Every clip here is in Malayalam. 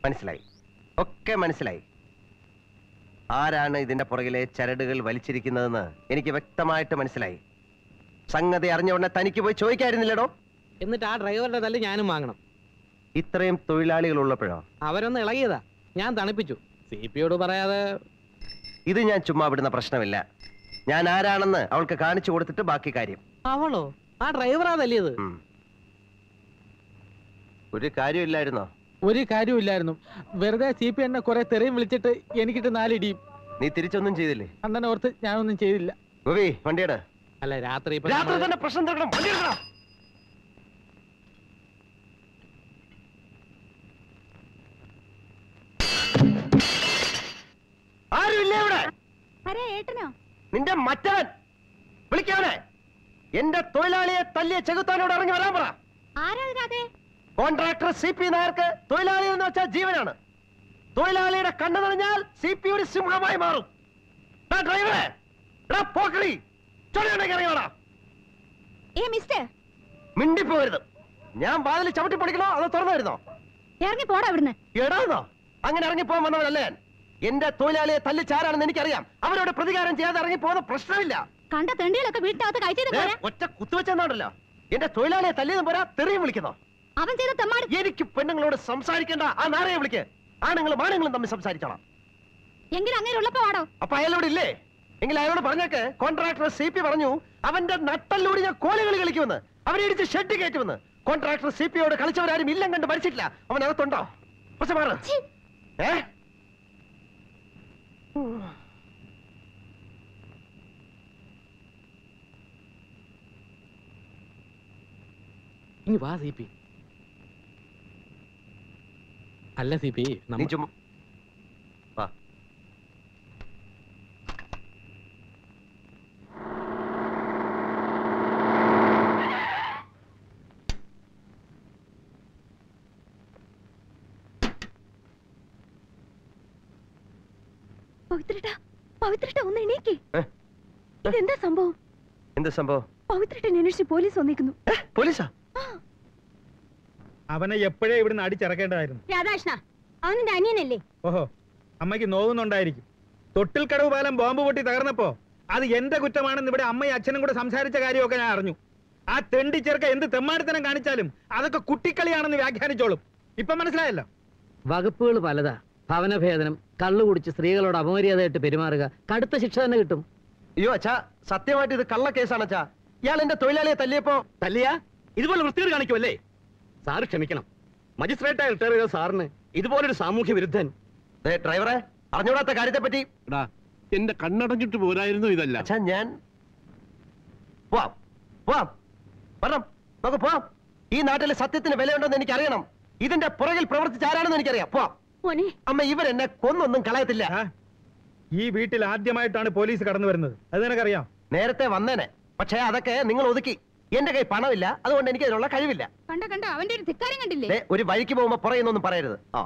മനസ്സിലായി ഒക്കെ മനസ്സിലായി ആരാണ് ഇതിന്റെ പുറകിലെ ചരടുകൾ വലിച്ചിരിക്കുന്നതെന്ന് എനിക്ക് വ്യക്തമായിട്ട് മനസ്സിലായി സംഗതി അറിഞ്ഞ ഉടനെ തനിക്ക് പോയി ചോദിക്കായിരുന്നില്ലടോ എന്നിട്ട് ആ ഡ്രൈവറുടെ തല്ല് ഞാനും വാങ്ങണം ഇത്രയും തൊഴിലാളികൾ ഉള്ളപ്പോഴോ അവരൊന്ന് ഇളകിയതാ ഞാൻ തണുപ്പിച്ചു സി പിയോട് പറയാതെ ഇത് ഞാൻ ചുമ്മാ വിടുന്ന പ്രശ്നമില്ല ഞാൻ ആരാണെന്ന് അവൾക്ക് കാണിച്ചു കൊടുത്തിട്ട് ബാക്കി കാര്യം അവളോ ആ ഡ്രൈവറാ തല്ലിയത് ഉം. ഒരു കാര്യമില്ലായിരുന്നോ ഒരു കാര്യമില്ലായിരുന്നു വെറുതെ സി പി എന്നെ കുറെ തെറിയും വിളിച്ചിട്ട് എനിക്കിട്ട് നാലിടിയും നീ തിരിച്ചൊന്നും ചെയ്തില്ലേ അണ്ണനെ ഓർത്ത് ഞാനൊന്നും ചെയ്തില്ല ഗോപി വണ്ടിയുടെ അല്ല രാത്രി ഇപ്പൊ രാത്രി നമ്മള് തന്നെ പ്രശ്നം തീർക്കണം വണ്ടി എടുക്കണം ആരുമില്ലേ ഇവിടെ അരേ ഏട്ടനോ നിന്റെ മറ്റവൻ വിളിക്കാവനെ എന്റെ തൊഴിലാളിയെ തല്ലിയ ചെകുത്താനോട് ഇറങ്ങി വരാൻ പറ ആരാ ഇതിനകത്തെ കോൺട്രാക്ടർ സി പി നായർക്ക് തൊഴിലാളി എന്ന് വെച്ചാൽ ജീവനാണ് തൊഴിലാളിയുടെ കണ്ണു നിറഞ്ഞാൽ സി പി ഒരു സിംഹമായി മാറും ഡാ ഡ്രൈവറെ എടാ പോക്കളി ചൊടിയുണ്ടെങ്കിൽ ഇറങ്ങിയോടാ ഏ മിസ്റ്റർ മിണ്ടിപ്പോരുത് ഞാൻ വാതിൽ ചവിട്ടി പൊടിക്കണോ അതോ തുറന്നു വരുന്നോ ഇറങ്ങി പോടാ ഇവിടുന്ന് എടാന്നോ അങ്ങനെ ഇറങ്ങിപ്പോകാൻ വന്നവനല്ലേ ഞാൻ എന്റെ തൊഴിലാളിയെ തല്ലിച്ചാരാണെന്ന് എനിക്കറിയാം അവരോട് പ്രതികാരം ചെയ്യാതെ ഇറങ്ങി പോകുന്ന പ്രശ്നമില്ല കണ്ട തെണ്ടികളൊക്കെ വീട്ടിനകത്ത് കഴിച്ചത് ദേ, പോരാ ഒറ്റ കുത്തുവെച്ചെന്നാണല്ലോ എന്റെ തൊഴിലാളിയെ തല്ലിയതും പോരാ തെറിയും വിളിക്കുന്നോ അവൻ ചെയ്ത തെമ്മാടി എനിക്ക് പെണ്ണുങ്ങളോട് സംസാരിക്കേണ്ട ആ നാരയെ വിളിക്ക് ആണുങ്ങളും ആണുങ്ങളും തമ്മിൽ സംസാരിച്ചോളാം എങ്കിലും അങ്ങനെ ഉള്ളപ്പോ വാടോ അപ്പൊ അയാളോട് ഇല്ലേ എങ്കിൽ അയാളോട് പറഞ്ഞേക്ക് കോൺട്രാക്ടർ സി പി പറഞ്ഞു അവന്റെ നട്ടല്ലൂടി ഞാൻ കോലുകളി കളിക്കുമെന്ന് അവനെ ഇടിച്ച് ഷെഡ് കയറ്റുമെന്ന് കോൺട്രാക്ടർ സി പിയോട് കളിച്ചവരാരും ഇല്ലം കണ്ട് മരിച്ചിട്ടില്ല അവൻ അകത്തുണ്ടോ പക്ഷെ മാറ് ഛീ, ഏ ഇനി വാ സി പി അല്ല സി പി നീ ചുമ്മാ വാ പവിത്രേട്ട പവിത്രേട്ട ഒന്ന് എണീക്കേ ഏ? ഇതെന്താ സംഭവം എന്ത് സംഭവം പവിത്രേട്ടൻ അന്വേഷിച്ച് പോലീസ് വന്നിരിക്കുന്നു ഏ, പോലീസാ അവനെ എപ്പോഴേ ഇവിടുന്ന് അടിച്ചിറക്കേണ്ടതായിരുന്നു രാധാകൃഷ്ണ അവനിന്റെ അനിയനല്ലേ ഓഹോ അമ്മയ്ക്ക് നോവുന്നുണ്ടായിരിക്കും തൊട്ടിൽ കടവ് പാലം ബോംബ് പൊട്ടി തകർന്നപ്പോ അത് എന്റെ കുറ്റമാണെന്ന് ഇവിടെ അമ്മയും അച്ഛനും കൂടെ സംസാരിച്ച കാര്യമൊക്കെ ഞാൻ അറിഞ്ഞു ആ തെണ്ടി ചെറുക്ക എന്ത് തെമ്മാടിത്തനം കാണിച്ചാലും അതൊക്കെ കുട്ടിക്കളിയാണെന്ന് വ്യാഖ്യാനിച്ചോളും ഇപ്പൊ മനസ്സിലായല്ലോ വകുപ്പുകൾ പലതാ ഭവനഭേദനം കള്ളു കുടിച്ച് സ്ത്രീകളോട് അപമര്യാദയായിട്ട് പെരുമാറുക കടുത്ത ശിക്ഷ തന്നെ കിട്ടും അയ്യോ അച്ഛാ സത്യമായിട്ട് ഇത് കള്ള കേസാണ് അച്ഛാ ഇയാൾ എന്റെ തൊഴിലാളിയെ തല്ലിയപ്പോ തല്ലിയ ഇതുപോലെ വൃത്തികേട് കാണിക്കുമല്ലേ സാറ് ക്ഷമിക്കണം മജിസ്ട്രേറ്റായി റിട്ടയർ ചെയ്ത സാറിന് ഇതുപോലൊരു സാമൂഹ്യ വിരുദ്ധൻ ദേ, ഡ്രൈവറെ അറിഞ്ഞൂടാത്ത കാര്യത്തെ പറ്റി എടാ എന്റെ കണ്ണടഞ്ഞിട്ട് പോരായിരുന്നു ഇതല്ല അച്ഛാ ഞാൻ പോവാം പോവാം വരണം നമുക്ക് പോവാം ഈ നാട്ടിലെ സത്യത്തിന് വിലയുണ്ടെന്ന് എനിക്ക് അറിയണം ഇതിന്റെ പുറകിൽ പ്രവർത്തിച്ച ആരാണെന്ന് എനിക്കറിയാം പോവാം മോനെ അമ്മ ഇവരെന്നെ കൊന്നൊന്നും കളയത്തില്ല ആ? ഈ വീട്ടിൽ ആദ്യമായിട്ടാണ് പോലീസ് കടന്നു വരുന്നത് അത് നിനക്കറിയാം നേരത്തെ വന്നേനെ പക്ഷേ അതൊക്കെ നിങ്ങൾ ഒതുക്കി എന്റെ കൈ പണമില്ല അതുകൊണ്ട് എനിക്ക് അതിനുള്ള കഴിവില്ല കണ്ട കണ്ട അവന്റെ ഒരു ധിക്കാരം കണ്ടില്ലേ ദേ, ഒരു വഴിക്ക് പോകുമ്പോ പുറയുന്നൊന്നും പറയരുത് ആ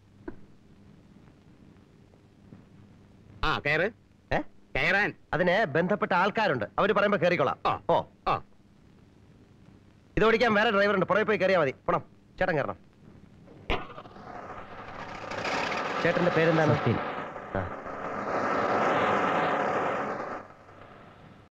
ആ കയറ് ഏ കയറാൻ അതിന് ബന്ധപ്പെട്ട ആൾക്കാരുണ്ട് അവര് പറയുമ്പോ കേറിക്കോളാം ആ. ഓ ആ ഇത് ഓടിക്കാൻ വേറെ ഡ്രൈവർ ഉണ്ട് പുറകെ പോയി കയറിയാ മതി പോണം ചേട്ടൻ കയറണം ചേട്ടന്റെ പേരെന്താണ് ആ